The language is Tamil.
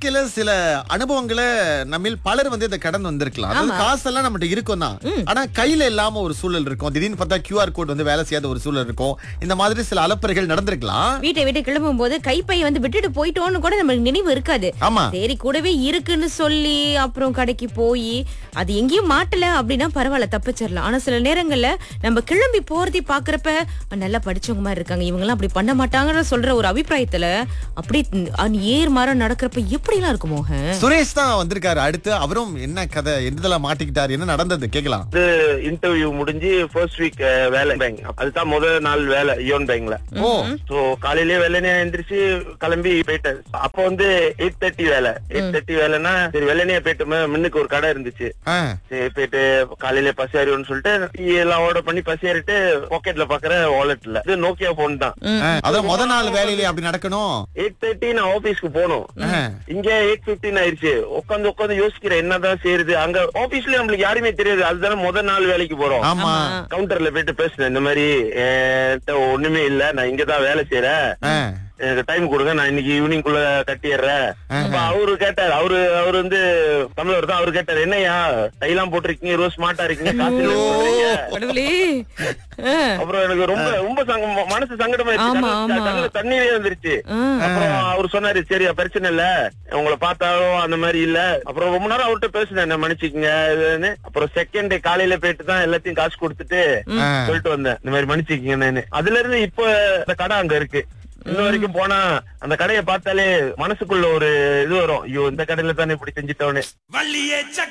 வாழ்க்கையில சில அனுபவங்களை நம்மில் பலர் வந்து இந்த கடன் வந்திருக்கலாம் அதாவது காசெல்லாம் நம்மகிட்ட இருக்கும் தான் ஆனா கையில இல்லாம ஒரு சூழல் இருக்கும் திடீர்னு பார்த்தா கியூஆர் கோட் வந்து வேலை செய்யாத ஒரு சூழல் இருக்கும் இந்த மாதிரி சில அலப்பறைகள் நடந்திருக்கலாம் வீட்டை விட்டு கிளம்பும் போது கைப்பையை வந்து விட்டுட்டு போயிட்டோம்னு கூட நமக்கு நினைவு இருக்காது ஆமா சரி கூடவே இருக்குன்னு சொல்லி அப்புறம் கடைக்கு போய் அது எங்கேயும் மாட்டல அப்படின்னா பரவாயில்ல தப்பிச்சிடலாம் ஆனா சில நேரங்கள்ல நம்ம கிளம்பி போறதை பாக்குறப்ப நல்லா படிச்சவங்க மாதிரி இருக்காங்க இவங்க எல்லாம் அப்படி பண்ண மாட்டாங்கன்னு சொல்ற ஒரு அபிப்பிராயத்துல அப்படி ஏர் மாற நடக்கிறப்ப எப்படி எல்லாம் இருக்கும் மோகன் சுரேஷ் தான் வந்திருக்காரு அடுத்து அவரும் என்ன கதை எந்ததெல்லாம் மாட்டிக்கிட்டாரு என்ன நடந்தது கேக்கலாம் இது இன்டர்வியூ முடிஞ்சு ஃபர்ஸ்ட் வீக் வேலை பேங்க் அதுதான் முதல் நாள் வேலை யோன் பேங்க்ல ஓ சோ காலையிலேயே வெள்ளனே எந்திரிச்சு கிளம்பி போயிட்டேன் அப்போ வந்து எயிட் தேர்ட்டி வேலை எயிட் தேர்ட்டி வேலைன்னா சரி வெள்ளனே போயிட்டு முன்னுக்கு ஒரு கடை இருந்துச்சு ஆ, சரி போயிட்டு காலையில பசி அறிவுன்னு சொல்லிட்டு டீ எல்லாம் ஆர்டர் பண்ணி பசி ஏறிட்டு பாக்கெட்ல பாக்குற வாலெட்ல இது நோக்கியா போன் தான் ஆ, அதான் முத நாள் வேலையிலே அப்படி நடக்கணும் எயிட் தேர்ட்டி நான் ஆபீஸ்க்கு போகணும் ஆ, இங்க எயிட் பிப்டீன் ஆயிருச்சு உட்காந்து உட்காந்து யோசிக்கிறேன் என்னதான் செய்யறது அங்க ஆபீஸ்ல நம்மளுக்கு யாருமே தெரியாது அதுதானே முத நாள் வேலைக்கு போறோம் ஆமா கவுண்டர்ல போயிட்டு பேசுனேன் இந்த மாதிரி என்கிட்ட ஒண்ணுமே இல்ல நான் இங்கதான் வேலை செய்யறேன் ஆ, எனக்கு டைம் கொடுங்க நான் இன்னைக்கு ஈவினிங் குள்ள கட்டிடுறேன் அப்ப அவரு கேட்டாரு அவரு அவரு வந்து தமிழர் தான் அவரு கேட்டாரு என்னய்யா டைலாம் போட்டிருக்கீங்க ரோஸ் ஸ்மார்ட்டா இருக்கீங்க காசு இல்லைன்னு சொல்றீங்க கடவுளே ஆ, அப்புறம் எனக்கு ரொம்ப ரொம்ப சங்கம் மனசு சங்கடமாயிருச்சு ஆமா, கண்ணுல- ஆமா. கண்ணுல தண்ணீரே வந்துருச்சு ஆ. அப்புறம் அவர் சொன்னாரு சரி பிரச்சனை இல்ல உங்களை பார்த்தாலும் அந்த மாதிரி இல்ல அப்புறம் ரொம்ப நேரம் அவர்கிட்ட பேசினேன் என்ன மன்னிச்சுக்கங்க இதுன்னு அப்புறம் செகண்ட் டே காலையில போயிட்டு தான் எல்லாத்தையும் காசு கொடுத்துட்டு ஆ. சொல்லிட்டு வந்தேன் இந்த மாதிரி மன்னிச்சுக்கங்கன்னு அதுல இருந்து இப்ப இந்த கடை அங்க இருக்கு இன்ன வரைக்கும் போனா அந்த கடையை பார்த்தாலே மனசுக்குள்ள ஒரு இது வரும் ஐயோ இந்த கடையில தானே இப்படி செஞ்சுட்டோன்னு வள்ளியே சக்க